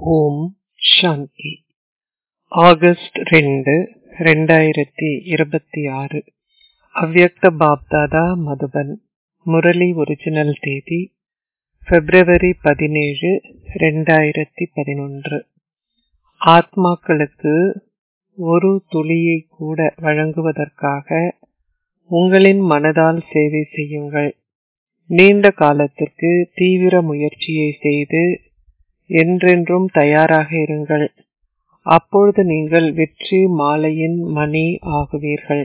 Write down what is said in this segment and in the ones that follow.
ஓம் சாந்தி August ரெண்டு ரெண்டாயிரத்தி இருபத்தி ஆறு அவ்யக்த பாப்தாதா மதுபன் முரளி ஒரிஜினல் தேதி பிப்ரவரி பதினேழு ரெண்டாயிரத்தி பதினொன்று ஆத்மாக்களுக்கு ஒரு துளியை கூட வழங்குவதற்காக உங்களின் மனதால் சேவை செய்யுங்கள் நீண்ட காலத்திற்கு தீவிர முயற்சியை செய்து என்றென்றும் தயாராக இருங்கள் அப்பொழுது நீங்கள் வெற்றி மாலையின் மணி ஆகுவீர்கள்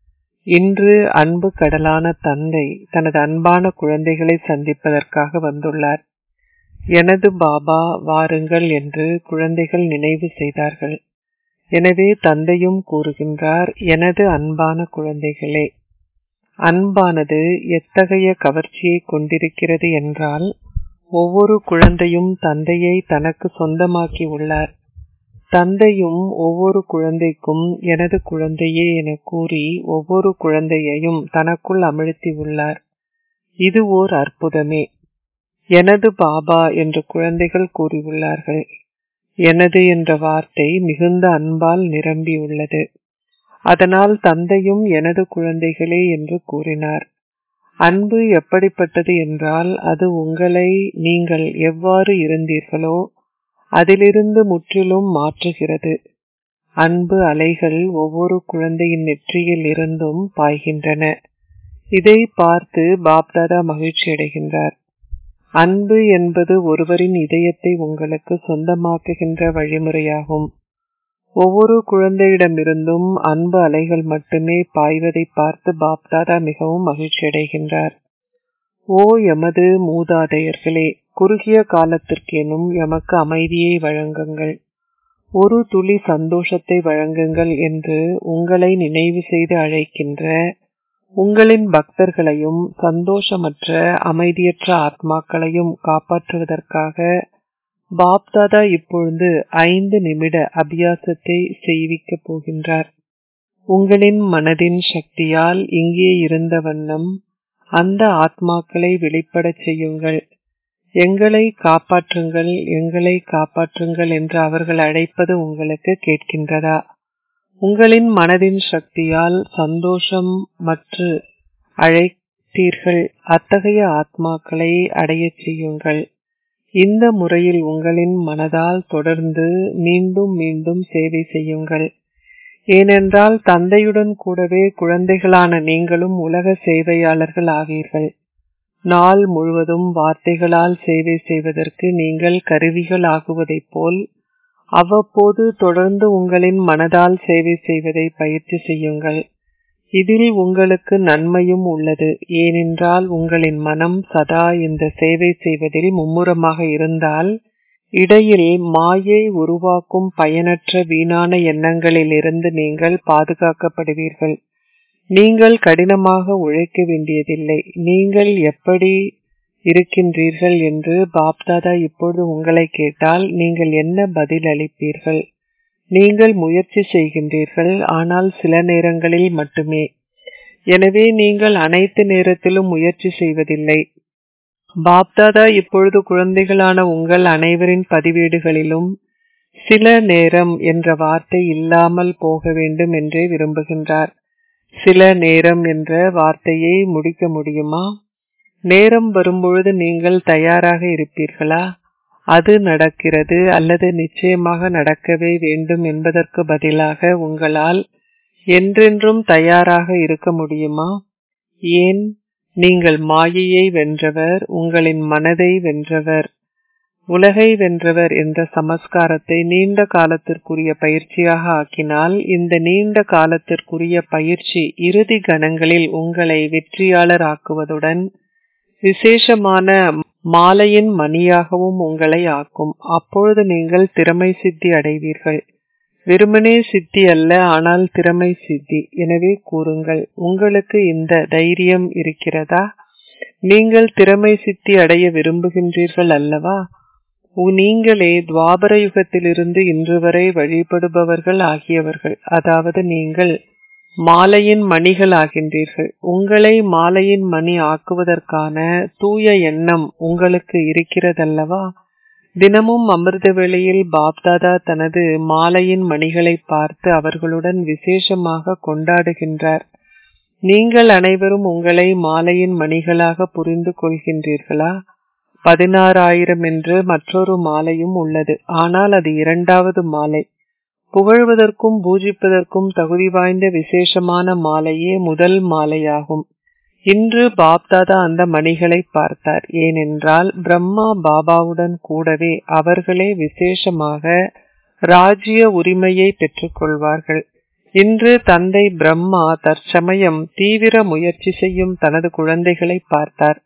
இன்று அன்பு கடலான தந்தை தனது அன்பான குழந்தைகளை சந்திப்பதற்காக வந்துள்ளார் எனது பாபா வாருங்கள் என்று குழந்தைகள் நினைவு செய்தார்கள் எனவே தந்தையும் கூறுகின்றார் எனது அன்பான குழந்தைகளே அன்பானது எத்தகைய கவர்ச்சியை கொண்டிருக்கிறது என்றால் ஒவ்வொரு குழந்தையும் தந்தையை தனக்கு சொந்தமாக்கி உள்ளார் தந்தையும் ஒவ்வொரு குழந்தைக்கும் எனது குழந்தையே என கூறி ஒவ்வொரு குழந்தையையும் தனக்குள் அமிழ்த்தி உள்ளார் இது ஓர் அற்புதமே எனது பாபா என்று குழந்தைகள் கூறியுள்ளார்கள் எனது என்ற வார்த்தை மிகுந்த அன்பால் நிரம்பியுள்ளது அதனால் தந்தையும் எனது குழந்தைகளே என்று கூறினார் அன்பு எப்படிப்பட்டது என்றால் அது உங்களை நீங்கள் எவ்வாறு இருந்தீர்களோ அதிலிருந்து முற்றிலும் மாற்றுகிறது அன்பு அலைகள் ஒவ்வொரு குழந்தையின் நெற்றியில் இருந்தும் பாய்கின்றன இதை பார்த்து பாப்தாதா மகிழ்ச்சி அடைகின்றார் அன்பு என்பது ஒருவரின் இதயத்தை உங்களுக்கு சொந்தமாக்குகின்ற வழிமுறையாகும் ஒவ்வொரு குழந்தையிடமிருந்தும் அன்பு அலைகள் மட்டுமே பாய்வதை பார்த்து பாப்தாதா மிகவும் மகிழ்ச்சி அடைகின்றார் ஓ எமது மூதாதையர்களே குறுகிய காலத்திற்கேனும் எமக்கு அமைதியை வழங்குங்கள் ஒரு துளி சந்தோஷத்தை வழங்குங்கள் என்று உங்களை நினைவு செய்து அழைக்கின்ற உங்களின் பக்தர்களையும் சந்தோஷமற்ற அமைதியற்ற ஆத்மாக்களையும் காப்பாற்றுவதற்காக பாப்தாதா இப்பொழுது ஐந்து நிமிட அபியாசத்தை செய்விக்கப் போகின்றார் உங்களின் மனதின் சக்தியால் இங்கே இருந்த வண்ணம் அந்த ஆத்மாக்களை வெளிப்படச் செய்யுங்கள் எங்களை காப்பாற்றுங்கள் எங்களை காப்பாற்றுங்கள் என்று அவர்கள் அழைப்பது உங்களுக்கு கேட்கின்றதா உங்களின் மனதின் சக்தியால் சந்தோஷம் மற்ற அழைத்தீர்கள் அத்தகைய ஆத்மாக்களை அடையச் செய்யுங்கள் இந்த முறையில் உங்களின் மனதால் தொடர்ந்து மீண்டும் மீண்டும் சேவை செய்யுங்கள் ஏனென்றால் தந்தையுடன் கூடவே குழந்தைகளான நீங்களும் உலக சேவையாளர்கள் ஆவீர்கள் நாள் முழுவதும் வார்த்தைகளால் சேவை செய்வதற்கு நீங்கள் கருவிகள் ஆகுவதைப் போல் அவ்வப்போது தொடர்ந்து உங்களின் மனதால் சேவை செய்வதை பயிற்சி செய்யுங்கள் இதில் உங்களுக்கு நன்மையும் உள்ளது ஏனென்றால் உங்களின் மனம் சதா இந்த சேவை செய்வதில் மும்முரமாக இருந்தால் இடையில் மாயை உருவாக்கும் பயனற்ற வீணான எண்ணங்களிலிருந்து நீங்கள் பாதுகாக்கப்படுவீர்கள் நீங்கள் கடினமாக உழைக்க வேண்டியதில்லை நீங்கள் எப்படி இருக்கின்றீர்கள் என்று பாப்தாதா இப்பொழுது உங்களை கேட்டால் நீங்கள் என்ன பதில் அளிப்பீர்கள் நீங்கள் முயற்சி செய்கின்றீர்கள் ஆனால் சில நேரங்களில் மட்டுமே எனவே நீங்கள் அனைத்து நேரத்திலும் முயற்சி செய்வதில்லை பாப்தாதா இப்பொழுது குழந்தைகளான உங்கள் அனைவரின் பதிவேடுகளிலும் சில நேரம் என்ற வார்த்தை இல்லாமல் போக வேண்டும் என்றே விரும்புகின்றார் சில நேரம் என்ற வார்த்தையை முடிக்க முடியுமா நேரம் வரும்பொழுது நீங்கள் தயாராக இருப்பீர்களா அது நடக்கிறது அல்லது நிச்சயமாக நடக்கவே வேண்டும் என்பதற்கு பதிலாக உங்களால் என்றென்றும் தயாராக இருக்க முடியுமா ஏன் நீங்கள் மாயையை வென்றவர் உங்களின் மனதை வென்றவர் உலகை வென்றவர் என்ற சமஸ்காரத்தை நீண்ட காலத்திற்குரிய பயிற்சியாக ஆக்கினால் இந்த நீண்ட காலத்திற்குரிய பயிற்சி இறுதி கணங்களில் உங்களை வெற்றியாளர் ஆக்குவதுடன் விசேஷமான மாலையின் மணியாகவும் உங்களை ஆக்கும் அப்பொழுது நீங்கள் திறமை சித்தி அடைவீர்கள் வெறுமனே சித்தி அல்ல ஆனால் திறமை சித்தி எனவே கூறுங்கள் உங்களுக்கு இந்த தைரியம் இருக்கிறதா நீங்கள் திறமை சித்தி அடைய விரும்புகின்றீர்கள் அல்லவா நீங்களே துவாபர யுகத்திலிருந்து இன்று வரை வழிபடுபவர்கள் ஆகியவர்கள் அதாவது நீங்கள் மாலையின் மணிகள் ஆகின்றீர்கள் உங்களை மாலையின் மணி ஆக்குவதற்கான தூய எண்ணம் உங்களுக்கு இருக்கிறதல்லவா தினமும் அமிர்த வேளையில் பாப்தாதா தனது மாலையின் மணிகளை பார்த்து அவர்களுடன் விசேஷமாக கொண்டாடுகின்றார் நீங்கள் அனைவரும் உங்களை மாலையின் மணிகளாக புரிந்து கொள்கின்றீர்களா பதினாறாயிரம் என்று மற்றொரு மாலையும் உள்ளது ஆனால் அது இரண்டாவது மாலை புகழ்வதற்கும் பூஜிப்பதற்கும் தகுதி வாய்ந்த விசேஷமான மாலையே முதல் மாலையாகும் இன்று பாப்தாதா அந்த மணிகளை பார்த்தார் ஏனென்றால் பிரம்மா பாபாவுடன் கூடவே அவர்களே விசேஷமாக ராஜ்ய உரிமையை பெற்றுக்கொள்வார்கள் இன்று தந்தை பிரம்மா தற்சமயம் தீவிர முயற்சி செய்யும் தனது குழந்தைகளை பார்த்தார்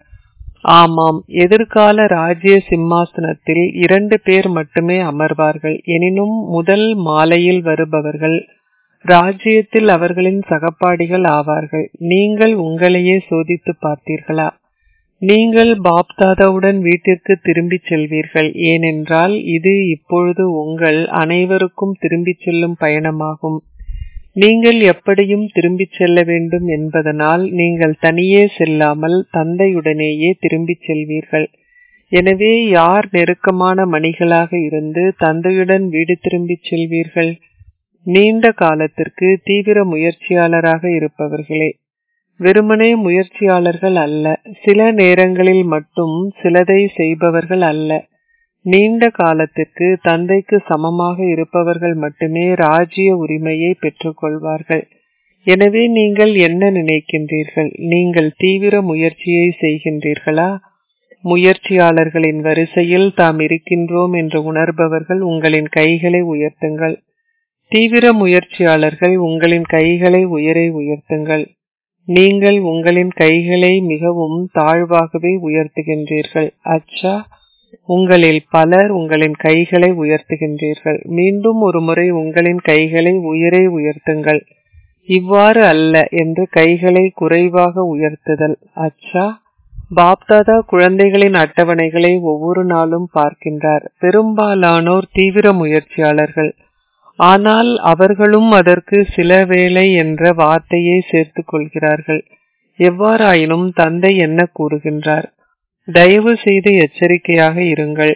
ஆமாம் எதிர்கால ராஜ்ய சிம்மாசனத்தில் இரண்டு பேர் மட்டுமே அமர்வார்கள் எனினும் முதல் மாலையில் வருபவர்கள் ராஜ்யத்தில் அவர்களின் சகப்பாடிகள் ஆவார்கள் நீங்கள் உங்களையே சோதித்து பார்த்தீர்களா நீங்கள் பாப்தாதாவுடன் வீட்டிற்கு திரும்பிச் செல்வீர்கள் ஏனென்றால் இது இப்பொழுது உங்கள் அனைவருக்கும் திரும்பிச் செல்லும் பயணமாகும் நீங்கள் எப்படியும் திரும்பிச் செல்ல வேண்டும் என்பதனால் நீங்கள் தனியே செல்லாமல் தந்தையுடனேயே திரும்பிச் செல்வீர்கள் எனவே யார் நெருக்கமான மணிகளாக இருந்து தந்தையுடன் வீடு திரும்பிச் செல்வீர்கள் நீண்ட காலத்திற்கு தீவிர முயற்சியாளராக இருப்பவர்களே வெறுமனே முயற்சியாளர்கள் அல்ல சில நேரங்களில் மட்டும் சிலதை செய்பவர்கள் அல்ல நீண்ட காலத்திற்கு தந்தைக்கு சமமாக இருப்பவர்கள் மட்டுமே ராஜ்ய உரிமையை பெற்றுக்கொள்வார்கள் எனவே நீங்கள் என்ன நினைக்கின்றீர்கள் நீங்கள் தீவிர முயற்சியை செய்கின்றீர்களா முயற்சியாளர்களின் வரிசையில் தாம் இருக்கின்றோம் என்று உணர்பவர்கள் உங்களின் கைகளை உயர்த்துங்கள் தீவிர முயற்சியாளர்கள் உங்களின் கைகளை உயரை உயர்த்துங்கள் நீங்கள் உங்களின் கைகளை மிகவும் தாழ்வாகவே உயர்த்துகின்றீர்கள் அச்சா உங்களில் பலர் உங்களின் கைகளை உயர்த்துகின்றீர்கள் மீண்டும் ஒரு முறை உங்களின் கைகளை உயரே உயர்த்துங்கள் இவ்வாறு அல்ல என்று கைகளை குறைவாக உயர்த்துதல் அச்சா பாப்தாதா குழந்தைகளின் அட்டவணைகளை ஒவ்வொரு நாளும் பார்க்கின்றார் பெரும்பாலானோர் தீவிர முயற்சியாளர்கள் ஆனால் அவர்களும் அதற்கு சில வேளை என்ற வார்த்தையை சேர்த்துக் கொள்கிறார்கள் எவ்வாறாயினும் தந்தை என்ன கூறுகின்றார் தயவு செய்து எச்சரிக்கையாக இருங்கள்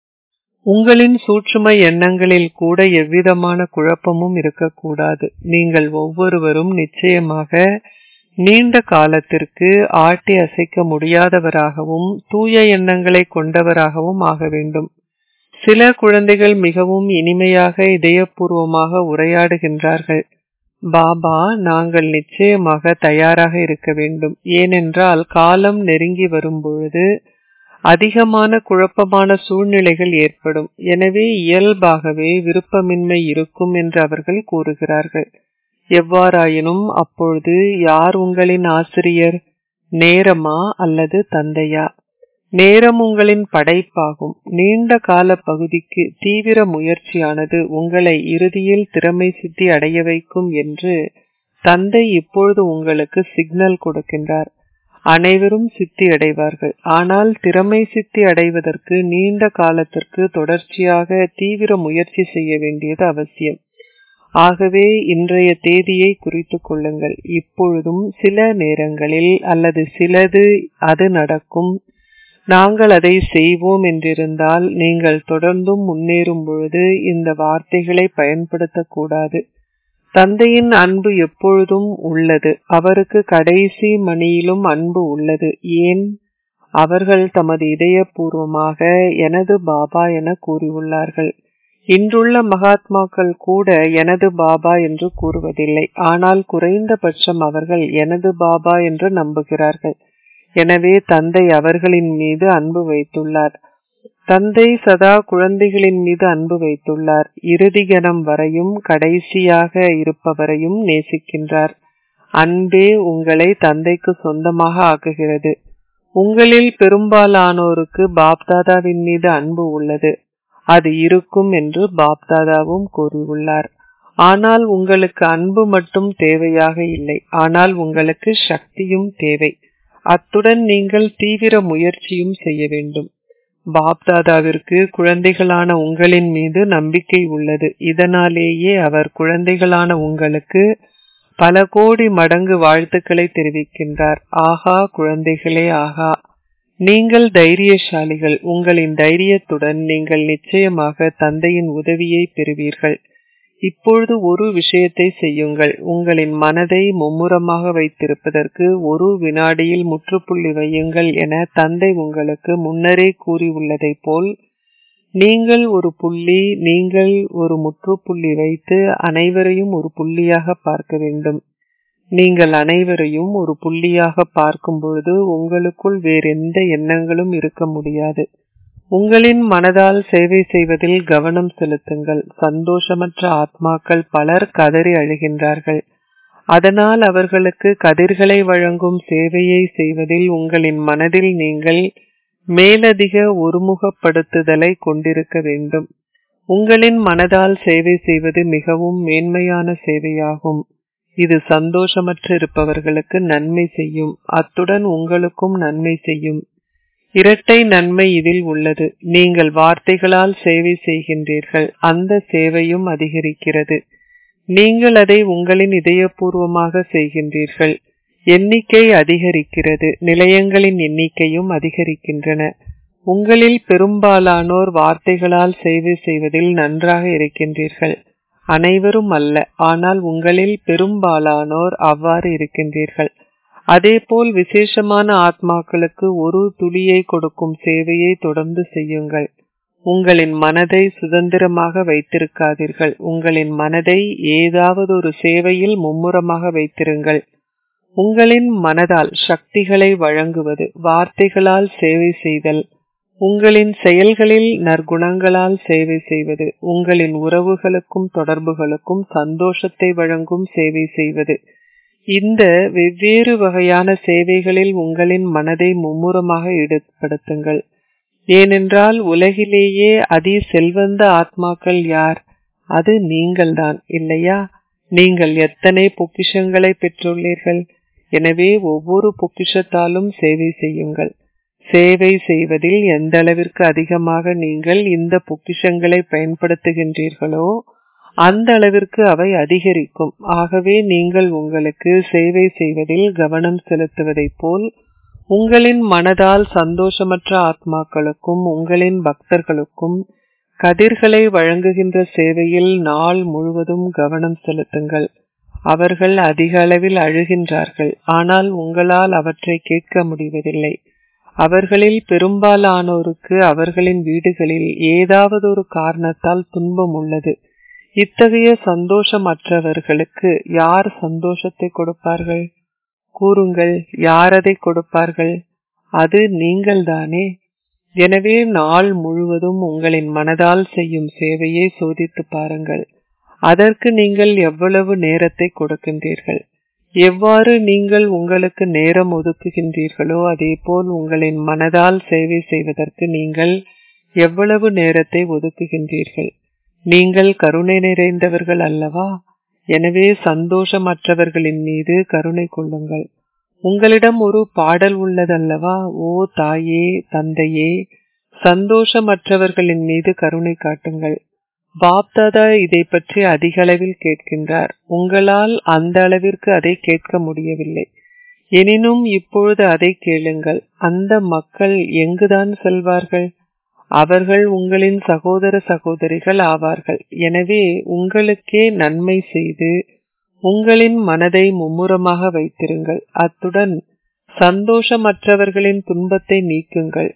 உங்களின் சூட்சும எண்ணங்களில் கூட எவ்விதமான குழப்பமும் இருக்கக்கூடாது நீங்கள் ஒவ்வொருவரும் நிச்சயமாக நீண்ட காலத்திற்கு ஆட்டி அசைக்க முடியாதவராகவும் தூய எண்ணங்களை கொண்டவராகவும் ஆக வேண்டும் சில குழந்தைகள் மிகவும் இனிமையாக இதயபூர்வமாக உரையாடுகின்றார்கள் பாபா நாங்கள் நிச்சயமாக தயாராக இருக்க வேண்டும் ஏனென்றால் காலம் நெருங்கி வரும் பொழுது அதிகமான குழப்பமான சூழ்நிலைகள் ஏற்படும் எனவே இயல்பாகவே விருப்பமின்மை இருக்கும் என்று அவர்கள் கூறுகிறார்கள் எவ்வாறாயினும் அப்பொழுது யார் உங்களின் ஆசிரியர் நேரமா அல்லது தந்தையா நேரம் உங்களின் படைப்பாகும் நீண்ட கால பகுதிக்கு தீவிர முயற்சியானது உங்களை இறுதியில் திறமை சித்தி அடைய வைக்கும் என்று தந்தை இப்பொழுது உங்களுக்கு சிக்னல் கொடுக்கின்றார் அனைவரும் சித்தி அடைவார்கள் ஆனால் திறமை சித்தி அடைவதற்கு நீண்ட காலத்திற்கு தொடர்ச்சியாக தீவிர முயற்சி செய்ய வேண்டியது அவசியம் ஆகவே இன்றைய தேதியை குறித்து கொள்ளுங்கள் இப்பொழுதும் சில நேரங்களில் அல்லது சிலது அது நடக்கும் நாங்கள் அதை செய்வோம் என்றிருந்தால் நீங்கள் தொடர்ந்தும் முன்னேறும் பொழுது இந்த வார்த்தைகளை பயன்படுத்தக்கூடாது தந்தையின் அன்பு எப்பொழுதும் உள்ளது அவருக்கு கடைசி மணியிலும் அன்பு உள்ளது ஏன் அவர்கள் தமது இதயபூர்வமாக எனது பாபா என கூறியுள்ளார்கள் இன்றுள்ள மகாத்மாக்கள் கூட எனது பாபா என்று கூறுவதில்லை ஆனால் குறைந்தபட்சம் அவர்கள் எனது பாபா என்று நம்புகிறார்கள் எனவே தந்தை அவர்களின் மீது அன்பு வைத்துள்ளார் தந்தை சதா குழந்தைகளின் மீது அன்பு வைத்துள்ளார் இறுதி கணம் வரையும் கடைசியாக இருப்பவரையும் நேசிக்கின்றார் அன்பே உங்களை தந்தைக்கு சொந்தமாக ஆக்குகிறது உங்களில் பெரும்பாலானோருக்கு பாப்தாதாவின் மீது அன்பு உள்ளது அது இருக்கும் என்று பாப்தாதாவும் கூறியுள்ளார் ஆனால் உங்களுக்கு அன்பு மட்டும் தேவையாக இல்லை ஆனால் உங்களுக்கு சக்தியும் தேவை அத்துடன் நீங்கள் தீவிர முயற்சியும் செய்ய வேண்டும் பாப்தாதாவிற்கு குழந்தைகளான உங்களின் மீது நம்பிக்கை உள்ளது இதனாலேயே அவர் குழந்தைகளான உங்களுக்கு பல கோடி மடங்கு வாழ்த்துக்களை தெரிவிக்கின்றார் ஆகா குழந்தைகளே ஆகா நீங்கள் தைரியசாலிகள் உங்களின் தைரியத்துடன் நீங்கள் நிச்சயமாக தந்தையின் உதவியை பெறுவீர்கள் இப்பொழுது ஒரு விஷயத்தை செய்யுங்கள் உங்களின் மனதை மும்முரமாக வைத்திருப்பதற்கு ஒரு வினாடியில் முற்றுப்புள்ளி வையுங்கள் என தந்தை உங்களுக்கு முன்னரே கூறியுள்ளதைப் போல் நீங்கள் ஒரு புள்ளி நீங்கள் ஒரு முற்றுப்புள்ளி வைத்து அனைவரையும் ஒரு புள்ளியாக பார்க்க வேண்டும் நீங்கள் அனைவரையும் ஒரு புள்ளியாக பார்க்கும் பொழுது உங்களுக்குள் வேறெந்த எண்ணங்களும் இருக்க முடியாது உங்களின் மனதால் சேவை செய்வதில் கவனம் செலுத்துங்கள் சந்தோஷமற்ற ஆத்மாக்கள் பலர் கதறி அழுகின்றார்கள் அதனால் அவர்களுக்கு கதிர்களை வழங்கும் சேவையை செய்வதில் உங்களின் மனதில் நீங்கள் மேலதிக ஒருமுகப்படுத்துதலை கொண்டிருக்க வேண்டும் உங்களின் மனதால் சேவை செய்வது மிகவும் மேன்மையான சேவையாகும் இது சந்தோஷமற்று இருப்பவர்களுக்கு நன்மை செய்யும் அத்துடன் உங்களுக்கும் நன்மை செய்யும் இரட்டை நன்மை இதில் உள்ளது நீங்கள் வார்த்தைகளால் சேவை செய்கின்றீர்கள் அந்த சேவையும் அதிகரிக்கிறது நீங்கள் அதை உங்களின் இதயபூர்வமாக செய்கின்றீர்கள் எண்ணிக்கை அதிகரிக்கிறது நிலையங்களின் எண்ணிக்கையும் அதிகரிக்கின்றன உங்களில் பெரும்பாலானோர் வார்த்தைகளால் சேவை செய்வதில் நன்றாக இருக்கின்றீர்கள் அனைவரும் அல்ல ஆனால் உங்களில் பெரும்பாலானோர் அவ்வாறு இருக்கின்றீர்கள் அதேபோல் விசேஷமான ஆத்மாக்களுக்கு ஒரு துளியை கொடுக்கும் சேவையை தொடர்ந்து செய்யுங்கள் உங்களின் மனதை சுதந்திரமாக வைத்திருக்காதீர்கள் உங்களின் மனதை ஏதாவது ஒரு சேவையில் மும்முரமாக வைத்திருங்கள் உங்களின் மனதால் சக்திகளை வழங்குவது வார்த்தைகளால் சேவை செய்தல் உங்களின் செயல்களில் நற்குணங்களால் சேவை செய்வது உங்களின் உறவுகளுக்கும் தொடர்புகளுக்கும் சந்தோஷத்தை வழங்கும் சேவை செய்வது இந்த வெவ்வேறு வகையான சேவைகளில் உங்களின் மனதை மும்முரமாக ஈடுபடுத்துங்கள் ஏனென்றால் உலகிலேயே அதி செல்வந்த ஆத்மாக்கள் யார் அது நீங்கள்தான் இல்லையா நீங்கள் எத்தனை பொக்கிஷங்களை பெற்றுள்ளீர்கள் எனவே ஒவ்வொரு பொக்கிஷத்தாலும் சேவை செய்யுங்கள் சேவை செய்வதில் எந்த அளவிற்கு அதிகமாக நீங்கள் இந்த பொக்கிஷங்களை பயன்படுத்துகின்றீர்களோ அந்த அளவிற்கு அவை அதிகரிக்கும் ஆகவே நீங்கள் உங்களுக்கு சேவை செய்வதில் கவனம் செலுத்துவதைப் போல் உங்களின் மனதால் சந்தோஷமற்ற ஆத்மாக்களுக்கும் உங்களின் பக்தர்களுக்கும் கதிர்களை வழங்குகின்ற சேவையில் நாள் முழுவதும் கவனம் செலுத்துங்கள் அவர்கள் அதிக அளவில் அழுகின்றார்கள் ஆனால் உங்களால் அவற்றை கேட்க முடிவதில்லை அவர்களில் பெரும்பாலானோருக்கு அவர்களின் வீடுகளில் ஏதாவது ஒரு காரணத்தால் துன்பம் உள்ளது இத்தகைய சந்தோஷமற்றவர்களுக்கு யார் சந்தோஷத்தை கொடுப்பார்கள் கூறுங்கள் யார் அதை கொடுப்பார்கள் அது நீங்கள்தானே எனவே நாள் முழுவதும் உங்களின் மனதால் செய்யும் சேவையை சோதித்து பாருங்கள் அதற்கு நீங்கள் எவ்வளவு நேரத்தை கொடுக்கின்றீர்கள் எவ்வாறு நீங்கள் உங்களுக்கு நேரம் ஒதுக்குகின்றீர்களோ அதேபோல் உங்களின் மனதால் சேவை செய்வதற்கு நீங்கள் எவ்வளவு நேரத்தை ஒதுக்குகின்றீர்கள் நீங்கள் கருணை நிறைந்தவர்கள் அல்லவா எனவே சந்தோஷமற்றவர்களின் மீது கருணை கொள்ளுங்கள் உங்களிடம் ஒரு பாடல் உள்ளதல்லவா ஓ தாயே தந்தையே சந்தோஷமற்றவர்களின் மீது கருணை காட்டுங்கள் பாப்தாதா இதை பற்றி அதிக அளவில் கேட்கின்றார் உங்களால் அந்த அளவிற்கு அதை கேட்க முடியவில்லை எனினும் இப்பொழுது அதை கேளுங்கள் அந்த மக்கள் எங்குதான் செல்வார்கள் அவர்கள் உங்களின் சகோதர சகோதரிகள் ஆவார்கள் எனவே உங்களுக்கே நன்மை செய்து உங்களின் மனதை மும்முரமாக வைத்திருங்கள் அத்துடன் சந்தோஷமற்றவர்களின் துன்பத்தை நீக்குங்கள்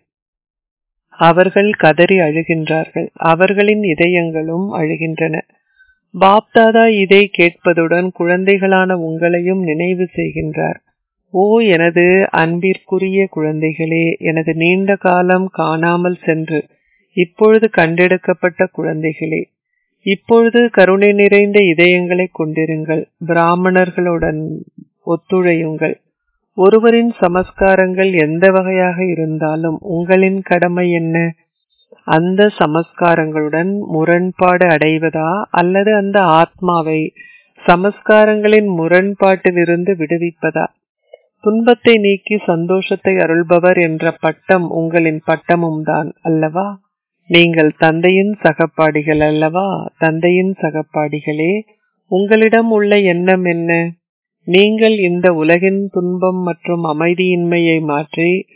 அவர்கள் கதறி அழுகின்றார்கள் அவர்களின் இதயங்களும் அழுகின்றன பாப்தாதா இதை கேட்பதுடன் குழந்தைகளான உங்களையும் நினைவு செய்கின்றார் ஓ எனது அன்பிற்குரிய குழந்தைகளே எனது நீண்ட காலம் காணாமல் சென்று இப்பொழுது கண்டெடுக்கப்பட்ட குழந்தைகளே இப்பொழுது கருணை நிறைந்த இதயங்களை கொண்டிருங்கள் பிராமணர்களுடன் ஒத்துழையுங்கள் ஒருவரின் சமஸ்காரங்கள் எந்த வகையாக இருந்தாலும் உங்களின் கடமை என்ன அந்த சமஸ்காரங்களுடன் முரண்பாடு அடைவதா அல்லது அந்த ஆத்மாவை சமஸ்காரங்களின் முரண்பாட்டிலிருந்து விடுவிப்பதா துன்பத்தை நீக்கி சந்தோஷத்தை அருள்பவர் என்ற பட்டம் உங்களின் பட்டமும் தான் அல்லவா நீங்கள் தந்தையின் சகப்பாடிகள் அல்லவா தந்தையின் சகப்பாடிகளே உங்களிடம் உள்ள எண்ணம் என்ன நீங்கள் இந்த உலகின் துன்பம் மற்றும் அமைதியின்மையை மாற்றி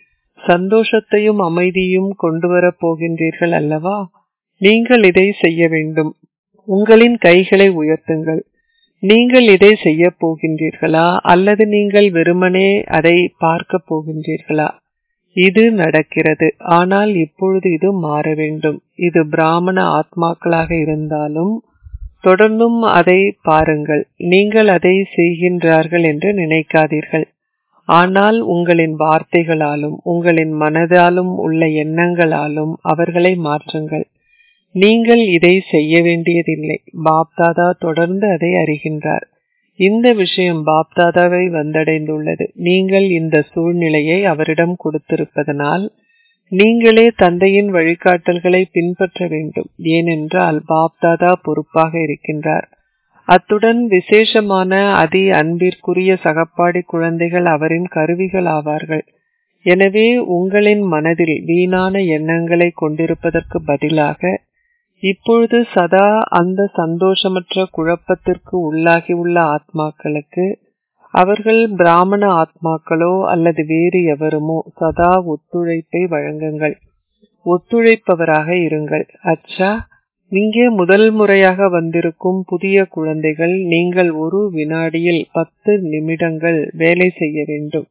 சந்தோஷத்தையும் அமைதியும் கொண்டு வரப் போகின்றீர்கள் அல்லவா நீங்கள் இதை செய்ய வேண்டும் உங்களின் கைகளை உயர்த்துங்கள் நீங்கள் இதை செய்ய போகின்றீர்களா அல்லது நீங்கள் வெறுமனே அதை பார்க்க போகின்றீர்களா இது நடக்கிறது ஆனால் இப்பொழுது இது மாற வேண்டும் இது பிராமண ஆத்மாக்களாக இருந்தாலும் தொடர்ந்தும் அதை பாருங்கள் நீங்கள் அதை செய்கின்றார்கள் என்று நினைக்காதீர்கள் ஆனால் உங்களின் வார்த்தைகளாலும் உங்களின் மனதாலும் உள்ள எண்ணங்களாலும் அவர்களை மாற்றுங்கள் நீங்கள் இதை செய்ய வேண்டியதில்லை பாப்தாதா தொடர்ந்து அதை அறிகின்றார் இந்த விஷயம் பாப்தாதாவை வந்தடைந்துள்ளது நீங்கள் இந்த சூழ்நிலையை அவரிடம் கொடுத்திருப்பதனால் நீங்களே தந்தையின் வழிகாட்டல்களை பின்பற்ற வேண்டும் ஏனென்றால் பாப்தாதா பொறுப்பாக இருக்கின்றார் அத்துடன் விசேஷமான அதி அன்பிற்குரிய சகப்பாடி குழந்தைகள் அவரின் கருவிகள் ஆவார்கள் எனவே உங்களின் மனதில் வீணான எண்ணங்களை கொண்டிருப்பதற்கு பதிலாக இப்பொழுது சதா அந்த சந்தோஷமற்ற குழப்பத்திற்கு உள்ளாகியுள்ள ஆத்மாக்களுக்கு அவர்கள் பிராமண ஆத்மாக்களோ அல்லது வேறு எவருமோ சதா ஒத்துழைப்பை வழங்குங்கள் ஒத்துழைப்பவராக இருங்கள் அச்சா இங்கே முதல் முறையாக வந்திருக்கும் புதிய குழந்தைகள் நீங்கள் ஒரு வினாடியில் பத்து நிமிடங்கள் வேலை செய்ய வேண்டும்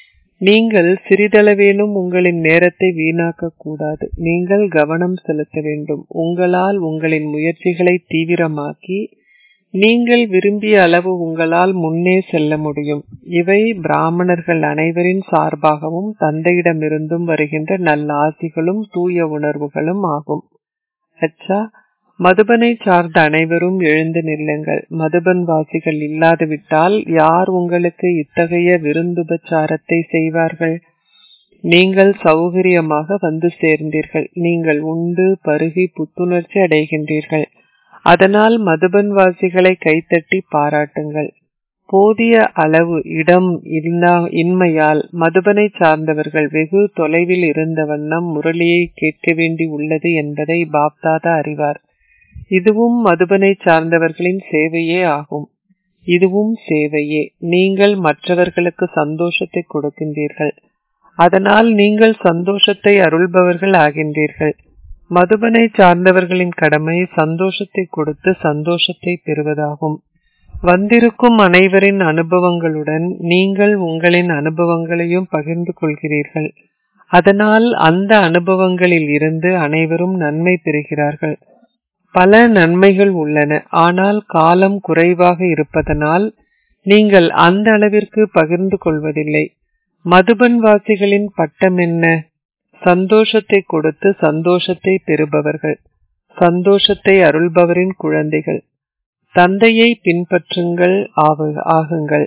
நீங்கள் சிறிதளவேனும் உங்களின் நேரத்தை வீணாக்க கூடாது நீங்கள் கவனம் செலுத்த வேண்டும் உங்களால் உங்களின் முயற்சிகளை தீவிரமாக்கி நீங்கள் விரும்பிய அளவு உங்களால் முன்னே செல்ல முடியும் இவை பிராமணர்கள் அனைவரின் சார்பாகவும் தந்தையிடமிருந்தும் வருகின்ற நல்ல ஆசிகளும் தூய உணர்வுகளும் ஆகும் அச்சா மதுபனை சார்ந்த அனைவரும் எழுந்து நில்லுங்கள் மதுபன் வாசிகள் இல்லாது விட்டால் யார் உங்களுக்கு இத்தகைய விருந்துபச்சாரத்தை செய்வார்கள் நீங்கள் சௌகரியமாக வந்து சேர்ந்தீர்கள் நீங்கள் உண்டு பருகி புத்துணர்ச்சி அடைகின்றீர்கள் அதனால் மதுபன் வாசிகளை கைத்தட்டி பாராட்டுங்கள் போதிய அளவு இடம் இல்லா இன்மையால் மதுபனை சார்ந்தவர்கள் வெகு தொலைவில் இருந்த வண்ணம் முரளியை கேட்க வேண்டி உள்ளது என்பதை பாப்தாதா அறிவார் இதுவும் மதுபனை சார்ந்தவர்களின் சேவையே ஆகும் இதுவும் சேவையே நீங்கள் மற்றவர்களுக்கு சந்தோஷத்தை கொடுக்கின்றீர்கள் அதனால் நீங்கள் சந்தோஷத்தை அருள்பவர்கள் ஆகின்றீர்கள் மதுபனை சார்ந்தவர்களின் கடமை சந்தோஷத்தை கொடுத்து சந்தோஷத்தை பெறுவதாகும் வந்திருக்கும் அனைவரின் அனுபவங்களுடன் நீங்கள் உங்களின் அனுபவங்களையும் பகிர்ந்து கொள்கிறீர்கள் அதனால் அந்த அனுபவங்களில் இருந்து அனைவரும் நன்மை பெறுகிறார்கள் பல நன்மைகள் உள்ளன ஆனால் காலம் குறைவாக இருப்பதனால் நீங்கள் அந்த அளவிற்கு பகிர்ந்து கொள்வதில்லை மதுபன் வாசிகளின் பட்டம் என்ன சந்தோஷத்தை கொடுத்து சந்தோஷத்தை பெறுபவர்கள் சந்தோஷத்தை அருள்பவரின் குழந்தைகள் தந்தையை பின்பற்றுங்கள் ஆகுங்கள்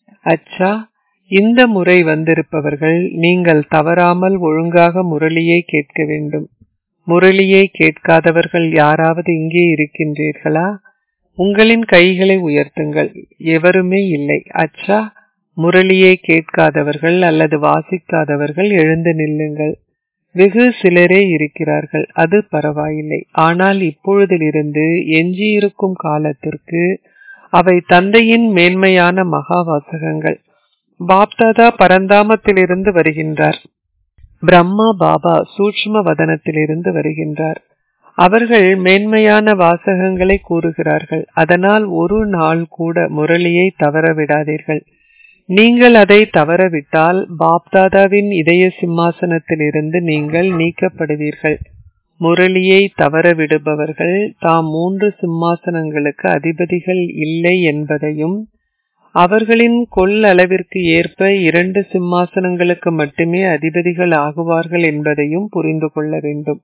அச்சா இந்த முறை வந்திருப்பவர்கள் நீங்கள் தவறாமல் ஒழுங்காக முரளியை கேட்க வேண்டும் முரளியை கேட்காதவர்கள் யாராவது இங்கே இருக்கின்றீர்களா உங்களின் கைகளை உயர்த்துங்கள் எவருமே இல்லை அச்சா முரளியை கேட்காதவர்கள் அல்லது வாசிக்காதவர்கள் எழுந்து நில்லுங்கள் வெகு சிலரே இருக்கிறார்கள் அது பரவாயில்லை ஆனால் இப்பொழுதிலிருந்து எஞ்சியிருக்கும் காலத்திற்கு அவை தந்தையின் மேன்மையான மகா வாசகங்கள் பாப்தாதா பரந்தாமத்திலிருந்து வருகின்றார் பிரம்மா பாபா சூட்சும வதனத்திலிருந்து வருகின்றார் அவர்கள் மேன்மையான வாசகங்களை கூறுகிறார்கள் அதனால் ஒரு நாள் கூட முரளியை தவற விடாதீர்கள் நீங்கள் அதை தவறவிட்டால் பாப்தாதாவின் இதய சிம்மாசனத்திலிருந்து நீங்கள் நீக்கப்படுவீர்கள் முரளியை தவற விடுபவர்கள் தாம் மூன்று சிம்மாசனங்களுக்கு அதிபதிகள் இல்லை என்பதையும் அவர்களின் கொள்ளளவிற்கு ஏற்ப இரண்டு சிம்மாசனங்களுக்கு மட்டுமே அதிபதிகள் ஆகுவார்கள் என்பதையும் புரிந்து கொள்ள வேண்டும்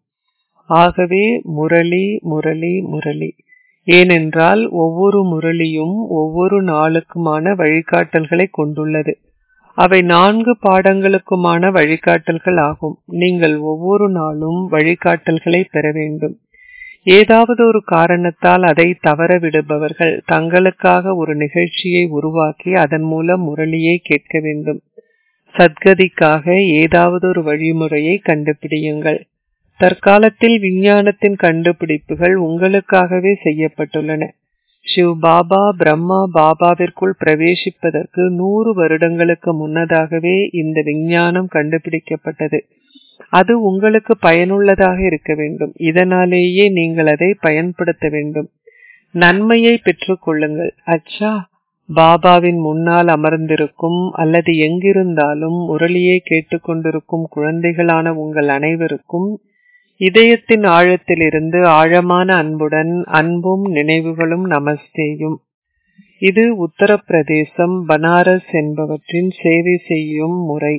ஆகவே முரளி முரளி முரளி ஏனென்றால் ஒவ்வொரு முரளியும் ஒவ்வொரு நாளுக்குமான வழிகாட்டல்களை கொண்டுள்ளது அவை நான்கு பாடங்களுக்குமான வழிகாட்டல்கள் ஆகும் நீங்கள் ஒவ்வொரு நாளும் வழிகாட்டல்களை பெற வேண்டும் ஏதாவது ஒரு காரணத்தால் அதை தவற விடுபவர்கள் தங்களுக்காக ஒரு நிகழ்ச்சியை உருவாக்கி அதன் மூலம் முரளியை கேட்க வேண்டும் சத்கதிக்காக ஏதாவது ஒரு வழிமுறையை கண்டுபிடியுங்கள் தற்காலத்தில் விஞ்ஞானத்தின் கண்டுபிடிப்புகள் உங்களுக்காகவே செய்யப்பட்டுள்ளன சிவ் பாபா பிரம்மா பாபாவிற்குள் பிரவேசிப்பதற்கு நூறு வருடங்களுக்கு முன்னதாகவே இந்த விஞ்ஞானம் கண்டுபிடிக்கப்பட்டது அது உங்களுக்கு பயனுள்ளதாக இருக்க வேண்டும் இதனாலேயே நீங்கள் அதை பயன்படுத்த வேண்டும் நன்மையை பெற்றுக் கொள்ளுங்கள் அச்சா பாபாவின் முன்னால் அமர்ந்திருக்கும் அல்லது எங்கிருந்தாலும் முரளியை கேட்டுக்கொண்டிருக்கும் குழந்தைகளான உங்கள் அனைவருக்கும் இதயத்தின் ஆழத்திலிருந்து ஆழமான அன்புடன் அன்பும் நினைவுகளும் நமஸ்தேயும் இது உத்தரப்பிரதேசம் பனாரஸ் என்பவற்றின் சேவை செய்யும் முறை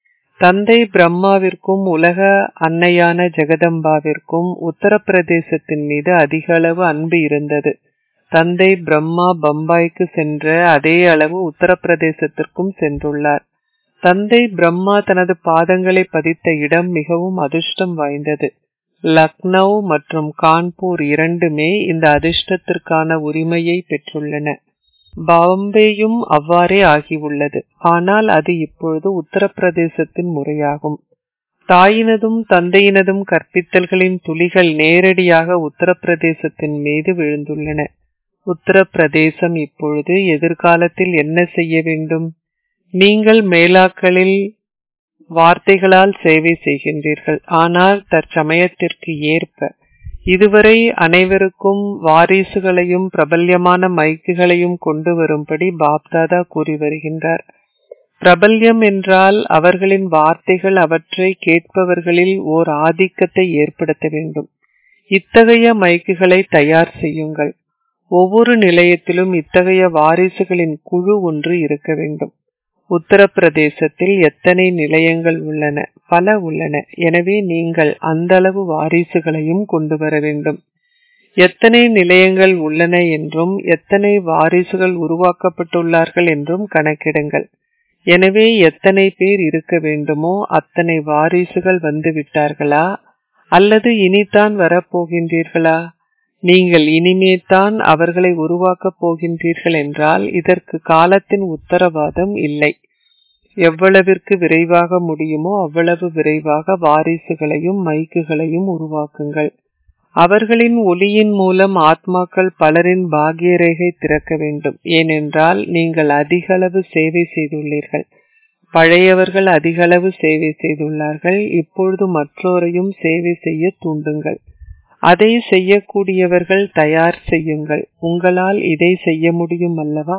தந்தை பிரம்மாவிற்கும் உலக அன்னையான ஜெகதம்பாவிற்கும் உத்தரப்பிரதேசத்தின் மீது அதிக அளவு அன்பு இருந்தது தந்தை பிரம்மா பம்பாய்க்கு சென்ற அதே அளவு உத்தரப்பிரதேசத்திற்கும் சென்றுள்ளார் தந்தை பிரம்மா தனது பாதங்களை பதித்த இடம் மிகவும் அதிர்ஷ்டம் வாய்ந்தது லக்னௌ மற்றும் கான்பூர் இரண்டுமே இந்த அதிர்ஷ்டத்திற்கான உரிமையை பெற்றுள்ளன பாம்பேயும் அவ்வாறே ஆகியுள்ளது ஆனால் அது இப்பொழுது உத்தரப்பிரதேசத்தின் முறையாகும் தாயினதும் தந்தையினதும் கற்பித்தல்களின் துளிகள் நேரடியாக உத்தரப்பிரதேசத்தின் மீது விழுந்துள்ளன உத்தரப்பிரதேசம் இப்பொழுது எதிர்காலத்தில் என்ன செய்ய வேண்டும் நீங்கள் மேலாக்களில் வார்த்தைகளால் சேவை செய்கின்றீர்கள் ஆனால் தற்சமயத்திற்கு ஏற்ப இதுவரை அனைவருக்கும் வாரிசுகளையும் பிரபல்யமான மைக்குகளையும் கொண்டு வரும்படி பாப்தாதா கூறி வருகின்றார் பிரபல்யம் என்றால் அவர்களின் வார்த்தைகள் அவற்றை கேட்பவர்களில் ஓர் ஆதிக்கத்தை ஏற்படுத்த வேண்டும் இத்தகைய மைக்குகளை தயார் செய்யுங்கள் ஒவ்வொரு நிலையத்திலும் இத்தகைய வாரிசுகளின் குழு ஒன்று இருக்க வேண்டும் உத்தரப்பிரதேசத்தில் எத்தனை நிலையங்கள் உள்ளன பல உள்ளன எனவே நீங்கள் அந்த அளவு வாரிசுகளையும் கொண்டு வர வேண்டும் எத்தனை நிலையங்கள் உள்ளன என்றும் எத்தனை வாரிசுகள் உருவாக்கப்பட்டுள்ளார்கள் என்றும் கணக்கிடுங்கள் எனவே எத்தனை பேர் இருக்க வேண்டுமோ அத்தனை வாரிசுகள் வந்து விட்டார்களா அல்லது இனித்தான் வரப்போகின்றீர்களா நீங்கள் இனிமேத்தான் அவர்களை உருவாக்கப் போகின்றீர்கள் என்றால் இதற்கு காலத்தின் உத்தரவாதம் இல்லை எவ்வளவிற்கு விரைவாக முடியுமோ அவ்வளவு விரைவாக வாரிசுகளையும் மைக்குகளையும் உருவாக்குங்கள் அவர்களின் ஒளியின் மூலம் ஆத்மாக்கள் பலரின் பாகியரேகை திறக்க வேண்டும் ஏனென்றால் நீங்கள் அதிகளவு சேவை செய்துள்ளீர்கள் பழையவர்கள் அதிகளவு சேவை செய்துள்ளார்கள் இப்பொழுது மற்றோரையும் சேவை செய்ய தூண்டுங்கள் அதை செய்யக்கூடியவர்கள் தயார் செய்யுங்கள் உங்களால் இதை செய்ய முடியும் அல்லவா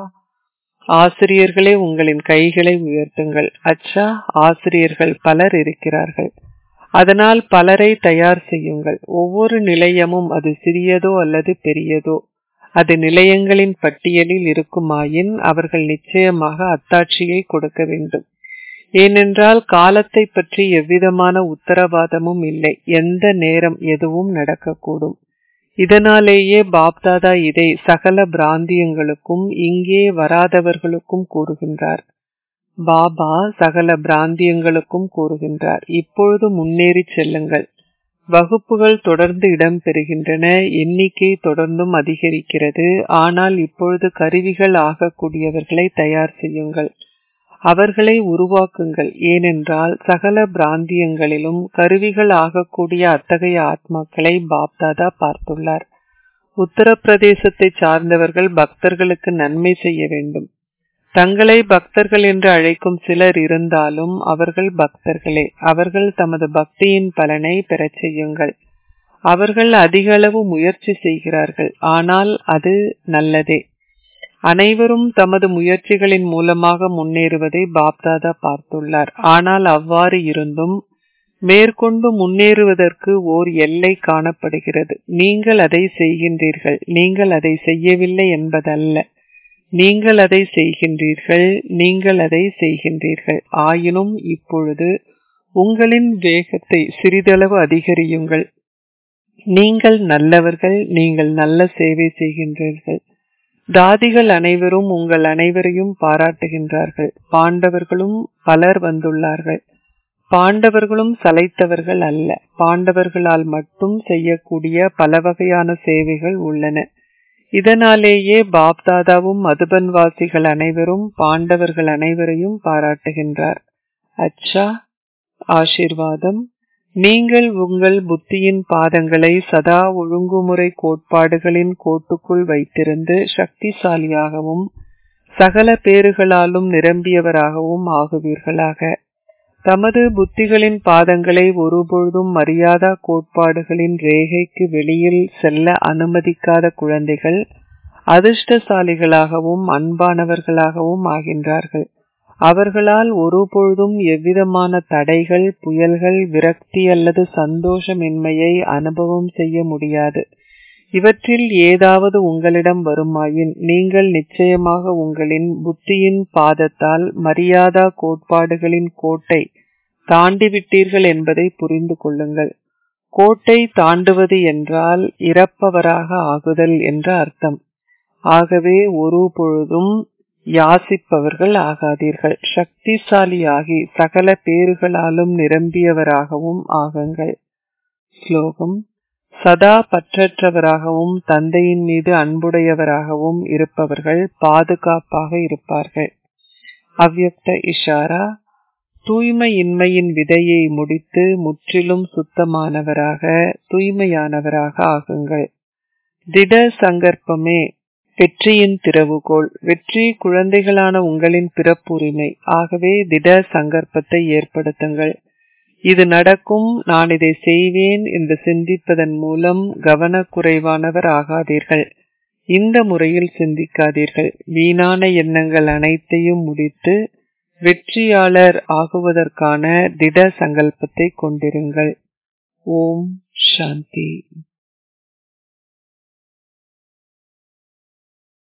ஆசிரியர்களே உங்களின் கைகளை உயர்த்துங்கள் அச்சா ஆசிரியர்கள் பலர் இருக்கிறார்கள் அதனால் பலரை தயார் செய்யுங்கள் ஒவ்வொரு நிலையமும் அது சிறியதோ அல்லது பெரியதோ அது நிலையங்களின் பட்டியலில் இருக்குமாயின் அவர்கள் நிச்சயமாக அத்தாட்சியை கொடுக்க வேண்டும் ஏனென்றால் காலத்தை பற்றி எவ்விதமான உத்தரவாதமும் இல்லை எந்த நேரம் எதுவும் நடக்கக்கூடும் இதனாலேயே பாப்தாதா இதை சகல பிராந்தியங்களுக்கும் இங்கே வராதவர்களுக்கும் கூறுகின்றார் பாபா சகல பிராந்தியங்களுக்கும் கூறுகின்றார் இப்பொழுது முன்னேறி செல்லுங்கள் வகுப்புகள் தொடர்ந்து இடம்பெறுகின்றன எண்ணிக்கை தொடர்ந்தும் அதிகரிக்கிறது ஆனால் இப்பொழுது கருவிகள் ஆகக்கூடியவர்களை தயார் செய்யுங்கள் அவர்களை உருவாக்குங்கள் ஏனென்றால் சகல பிராந்தியங்களிலும் கருவிகள் ஆகக்கூடிய அத்தகைய ஆத்மாக்களை பாப்தாதா பார்த்துள்ளார் உத்தரப்பிரதேசத்தை சார்ந்தவர்கள் பக்தர்களுக்கு நன்மை செய்ய வேண்டும் தங்களை பக்தர்கள் என்று அழைக்கும் சிலர் இருந்தாலும் அவர்கள் பக்தர்களே அவர்கள் தமது பக்தியின் பலனை பெறச் செய்யுங்கள் அவர்கள் அதிக அளவு முயற்சி செய்கிறார்கள் ஆனால் அது நல்லதே அனைவரும் தமது முயற்சிகளின் மூலமாக முன்னேறுவதை பாப்தாதா பார்த்துள்ளார் ஆனால் அவ்வாறு இருந்தும் மேற்கொண்டு முன்னேறுவதற்கு ஓர் எல்லை காணப்படுகிறது நீங்கள் அதை செய்கின்றீர்கள் நீங்கள் அதை செய்யவில்லை என்பதல்ல நீங்கள் அதை செய்கின்றீர்கள் நீங்கள் அதை செய்கின்றீர்கள் ஆயினும் இப்பொழுது உங்களின் வேகத்தை சிறிதளவு அதிகரியுங்கள் நீங்கள் நல்லவர்கள் நீங்கள் நல்ல சேவை செய்கின்றீர்கள் தாதிகள் அனைவரும் உங்கள் அனைவரையும் பாராட்டுகின்றார்கள் பாண்டவர்களும் பலர் வந்துள்ளார்கள் பாண்டவர்களும் சளைத்தவர்கள் அல்ல பாண்டவர்களால் மட்டும் செய்யக்கூடிய பல வகையான சேவைகள் உள்ளன இதனாலேயே பாப்தாதாவும் மதுபன்வாசிகள் அனைவரும் பாண்டவர்கள் அனைவரையும் பாராட்டுகின்றார் அச்சா ஆசிர்வாதம் நீங்கள் உங்கள் புத்தியின் பாதங்களை சதா ஒழுங்குமுறை கோட்பாடுகளின் கோட்டுக்குள் வைத்திருந்து சக்திசாலியாகவும் சகல பேறுகளாலும் நிரம்பியவராகவும் ஆகுவீர்களாக தமது புத்திகளின் பாதங்களை ஒருபொழுதும் மரியாதா கோட்பாடுகளின் ரேகைக்கு வெளியில் செல்ல அனுமதிக்காத குழந்தைகள் அதிர்ஷ்டசாலிகளாகவும் அன்பானவர்களாகவும் ஆகின்றார்கள் அவர்களால் ஒருபொழுதும் எவ்விதமான தடைகள் புயல்கள் விரக்தி அல்லது சந்தோஷமின்மையை அனுபவம் செய்ய முடியாது இவற்றில் ஏதாவது உங்களிடம் வருமாயின் நீங்கள் நிச்சயமாக உங்களின் புத்தியின் பாதத்தால் மரியாதா கோட்பாடுகளின் கோட்டை தாண்டிவிட்டீர்கள் என்பதை புரிந்து கொள்ளுங்கள் கோட்டை தாண்டுவது என்றால் இறப்பவராக ஆகுதல் என்ற அர்த்தம் ஆகவே ஒரு பொழுதும் யாசிப்பவர்கள் ஆகாதீர்கள் சக்திசாலியாகி சகல பேறுகளாலும் நிரம்பியவராகவும் ஆகுங்கள் ஸ்லோகம் சதா பற்றற்றவராகவும் தந்தையின் மீது அன்புடையவராகவும் இருப்பவர்கள் பாதுகாப்பாக இருப்பார்கள் அவ்யக்த இஷாரா தூய்மையின்மையின் விதையை முடித்து முற்றிலும் சுத்தமானவராக தூய்மையானவராக ஆகுங்கள் திட சங்கற்பமே வெற்றியின் திறவுகோள் வெற்றி குழந்தைகளான உங்களின் பிறப்புரிமை ஆகவே திட சங்கற்பத்தை ஏற்படுத்துங்கள் இது நடக்கும் நான் இதை செய்வேன் என்று சிந்திப்பதன் மூலம் கவனக்குறைவானவர் ஆகாதீர்கள் இந்த முறையில் சிந்திக்காதீர்கள் வீணான எண்ணங்கள் அனைத்தையும் முடித்து வெற்றியாளர் ஆகுவதற்கான திட சங்கல்பத்தை கொண்டிருங்கள் ஓம் சாந்தி